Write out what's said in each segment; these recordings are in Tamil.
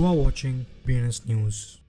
are watching BNS News.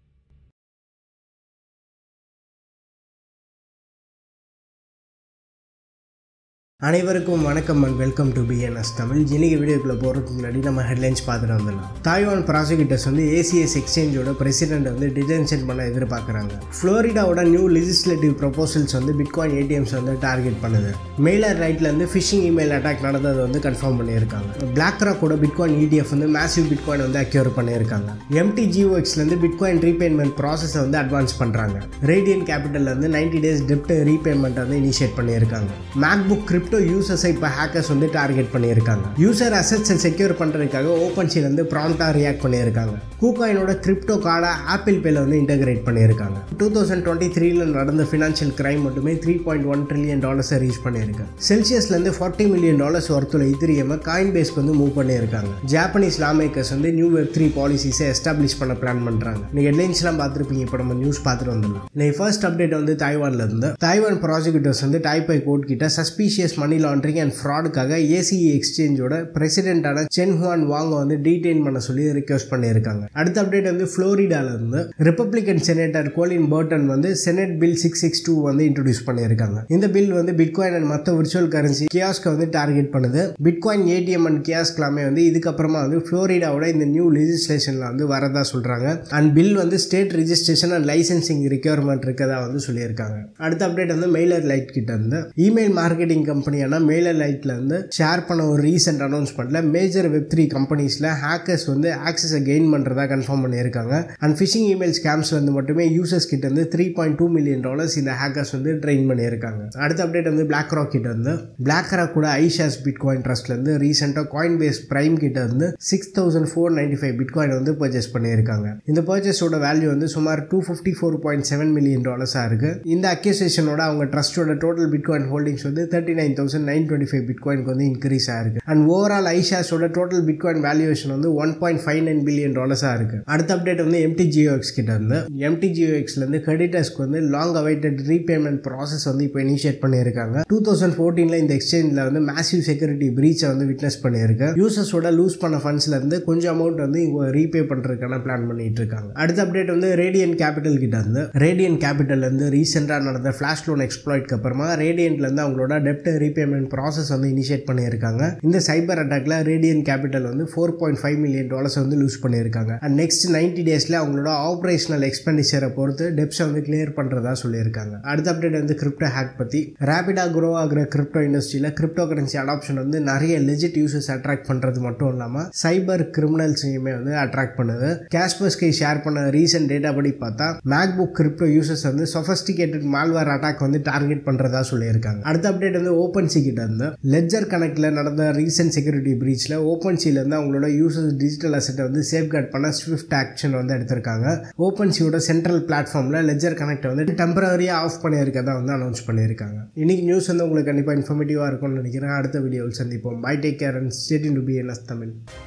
அனைவருக்கும் வணக்கம் and welcome to BNS Tamil இன்னைக்கு வீடியோக்குள்ளே போகிறதுக்கு முன்னாடி நம்ம ஹெட்லைன்ஸ் பார்த்துட்டு வந்துடலாம் தாய்வான் ப்ராசிக்யூட்டர்ஸ் வந்து ஏசிஎஸ் எக்ஸ்சேஞ்சோட பிரசிடென்ட் வந்து டிடென்ஷன் பண்ண எதிர்பார்க்குறாங்க ஃப்ளோரிடாவோட நியூ லெஜிஸ்லேட்டிவ் ப்ரொபோசல்ஸ் வந்து பிட்காயின் ஏடிஎம்ஸ் வந்து டார்கெட் பண்ணுது மெயிலர் ரைட்டில் இருந்து ஃபிஷிங் இமெயில் அட்டாக் நடந்தது வந்து கன்ஃபார்ம் பண்ணியிருக்காங்க பிளாக் ராக்கோட பிட்காயின் இடிஎஃப் வந்து மேசிவ் பிட்காயின் வந்து அக்யூர் பண்ணியிருக்காங்க எம்டி ஜிஓஎக்ஸ்லேருந்து பிட்காயின் ரீபேமெண்ட் ப்ராசஸை வந்து அட்வான்ஸ் பண்ணுறாங்க ரேடியன் கேபிட்டல்லேருந்து நைன்டி டேஸ் டெப்ட் ரீபேமெண்ட் வந்து இனிஷியேட் பண்ணியிருக்காங்க மேக்புக் கிரிப்டோ யூசர்ஸை இப்போ ஹேக்கர்ஸ் வந்து டார்கெட் பண்ணியிருக்காங்க யூசர் அசட்ஸை செக்யூர் பண்ணுறதுக்காக ஓப்பன் வந்து ப்ராம்ப்டாக ரியாக்ட் பண்ணியிருக்காங்க கூகாயினோட கிரிப்டோ கார்டை ஆப்பிள் பேல வந்து இன்டகிரேட் பண்ணியிருக்காங்க டூ தௌசண்ட் டுவெண்ட்டி த்ரீல நடந்த ஃபினான்ஷியல் கிரைம் மட்டுமே த்ரீ பாயிண்ட் ஒன் ட்ரில்லியன் டாலர்ஸை ரீச் பண்ணியிருக்கு செல்சியஸ்லேருந்து ஃபார்ட்டி மில்லியன் டாலர்ஸ் ஒர்த்துள்ள இத்திரியமை காயின் பேஸ்க்கு வந்து மூவ் பண்ணியிருக்காங்க ஜாப்பனீஸ் லா மேக்கர்ஸ் வந்து நியூ வெப் த்ரீ பாலிசிஸை எஸ்டாப்ளிஷ் பண்ண பிளான் பண்ணுறாங்க நீங்கள் ஹெட்லைன்ஸ்லாம் பார்த்துருப்பீங்க இப்போ நம்ம நியூஸ் பார்த்துட்டு வந்துடலாம் இன்னைக்கு ஃபர்ஸ்ட் அப்டேட் வந்து தாய்வான்ல இருந்து தாய்வான் ப்ராசிக்யூட்டர்ஸ் வந்து டைப்பை கோர்ட் கிட்ட சஸ்பீஷியஸ் மணி லாண்டரிங் அண்ட் ஃப்ராடுக்காக ஏசிஇ எக்ஸ்சேஞ்சோட பிரசிடென்டான சென் ஹுவான் வாங்க வந்து டீடைன் பண்ண சொல்லி ரிக்வஸ்ட் பண்ணியிருக்காங்க அடுத்த அப்டேட் வந்து ஃப்ளோரிடால இருந்து ரிப்பப்ளிகன் செனேட்டர் கோலின் பர்டன் வந்து senate bill six six two வந்து இன்ட்ரடியூஸ் பண்ணியிருக்காங்க இந்த பில் வந்து பிட்காயின் அண்ட் மற்ற விர்ச்சுவல் கரன்சி கியாஸ்க்கை வந்து டார்கெட் பண்ணுது பிட்காயின் ஏடிஎம் அண்ட் கியாஸ்க் எல்லாமே வந்து இதுக்கப்புறமா வந்து ஃப்ளோரிடாவோட இந்த நியூ லெஜிஸ்லேஷன்ல வந்து வரதா சொல்றாங்க அண்ட் பில் வந்து state registration and licensing requirement இருக்கதா வந்து சொல்லியிருக்காங்க அடுத்த அப்டேட் வந்து மெயிலர் லைட் கிட்ட இருந்து இமெயில் மார்க்கெட்டிங் கம்பெனியான மெயிலர் லைட்ல இருந்து ஷேர் பண்ண ஒரு ரீசெண்ட் அனௌன்ஸ்மெண்ட்ல மேஜர் வெப் த்ரீ கம்பெனிஸ்ல ஹேக்கர்ஸ் வந்து ஆக்சஸை கெயின் பண்றதா கன்ஃபார்ம் பண்ணியிருக்காங்க அண்ட் ஃபிஷிங் இமெயில் ஸ்கேம்ஸ்ல இருந்து மட்டுமே யூசர்ஸ் கிட்ட இருந்து three point two million dollars இந்த ஹேக்கர்ஸ் வந்து ட்ரெயின் பண்ணியிருக்காங்க அடுத்த அப்டேட் வந்து பிளாக் ராக் கிட்ட இருந்து பிளாக் ராக் கூட ஐஷாஸ் பிட்காயின் ட்ரஸ்ட்ல இருந்து ரீசெண்டாக காயின் பேஸ் பிரைம் கிட்ட இருந்து six thousand four ninety five bitcoin வந்து பர்ச்சேஸ் பண்ணியிருக்காங்க இந்த பர்ச்சேஸோட வேல்யூ வந்து சுமார் two fifty four point seven million டாலர்ஸாக இருக்கு இந்த அக்யூசேஷனோட அவங்க ட்ரஸ்டோட டோட்டல் பிட்காயின் ஹோல்டிங்ஸ் வந்து thirty nine thousand nine twenty five பிட்காயினுக்கு வந்து இன்க்ரீஸ் ஆயிருக்கு அண்ட் ஓவரால் ஐஷாஸோட டோட்டல் பிட்காயின் வேல்யூவேஷன் வந்து one point five nine billion டாலர்ஸாக இருக்கு அடுத்த அப்டேட் வந்து எம்டி ஜியோஎக்ஸ் கிட்ட இருந்து எம்டி ஜியோஎக்ஸ்ல இருந்து கிரெடிட்டர்ஸ்க்கு வந்து லாங் அவைட்டட் ரீபேமெண்ட் ப்ராசஸ் வந்து இப்போ இனிஷியேட் பண்ணியிருக்காங்க டூ தௌசண்ட் ஃபோர்டீன்ல இந்த எக்ஸ்சேஞ்சில் வந்து மேசிவ் செக்யூரிட்டி பிரீச்சை வந்து விட்னஸ் பண்ணியிருக்கு யூசர்ஸோட லூஸ் பண்ண ஃபண்ட்ஸ்ல இருந்து கொஞ்சம் அமௌண்ட் வந்து இவங்க ரீபே பண்ணுறதுக்கான பிளான் பண்ணிட்டு இருக்காங்க அடுத்த அப்டேட் வந்து ரேடியன் கேபிட்டல் கிட்ட இருந்து ரேடியன் கேபிட்டல் இருந்து ரீசெண்டாக நடந்த ஃபிளாஷ் லோன் எக்ஸ்ப்ளாய்ட்க்கு அப்புறமா ரேடியன்ட்ல இருந்து அவங்களோட டெப்ட் ரீபேமெண்ட் ப்ராசஸ் வந்து இனிஷியேட் பண்ணியிருக்காங்க இந்த சைபர் அட்டாக்ல ரேடியன் கேபிட்டல் வந்து four point five million dollars வந்து லூஸ் பண்ணியிருக்காங்க அண்ட் நெக்ஸ்ட் நைன்டி டேஸ்ல அவங்களோட ஆப்ரேஷனல் எக்ஸ்பெண்டிச்சரை பொறுத்து டெப்ஸை வந்து கிளியர் பண்றதா சொல்லியிருக்காங்க அடுத்த அப்டேட் வந்து கிரிப்டோ ஹேக் பத்தி ரேபிடா குரோ ஆகிற கிரிப்டோ இண்டஸ்ட்ரியில கிரிப்டோ கரன்சி அடாப்ஷன் வந்து நிறைய லெஜிட் யூசர்ஸ் அட்ராக்ட் பண்றது மட்டும் இல்லாம சைபர் கிரிமினல்ஸையுமே வந்து அட்ராக்ட் பண்ணுது கேஷ்பஸ்கை ஷேர் பண்ண ரீசன்ட் டேட்டா படி பார்த்தா மேக்புக் கிரிப்டோ யூசர்ஸ் வந்து சொஃபஸ்டிகேட்டட் மால்வேர் அட்டாக் வந்து டார்கெட் பண்றதா சொல்லியிருக்காங்க அடுத்த அப்டேட் வந்து ஓப்பன் சி கிட்ட இருந்து லெஜர் கணக்கில் நடந்த ரீசன்ட் செக்யூரிட்டி பிரீச்சில் ஓப்பன் சில இருந்து அவங்களோட யூசர்ஸ் டிஜிட்டல் அசெட்டை வந்து சேஃப்கார்ட் பண்ண ஸ்விஃப்ட் ஆக்ஷன் வந்து எடுத்திருக்காங்க ஓப்பன் சியோட சென்ட்ரல் பிளாட்ஃபார்மில் லெஜர் கனெக்ட் வந்து டெம்பரரியாக ஆஃப் பண்ணியிருக்கதா வந்து அனௌன்ஸ் பண்ணியிருக்காங்க இன்னைக்கு நியூஸ் வந்து உங்களுக்கு கண்டிப்பாக இன்ஃபர்மேட்டிவாக இருக்கும்னு நினைக்கிறேன் அடுத்த வீடியோவில் சந்திப்போம் bye take care and stay இன் டு பி என்எஸ் தமிழ்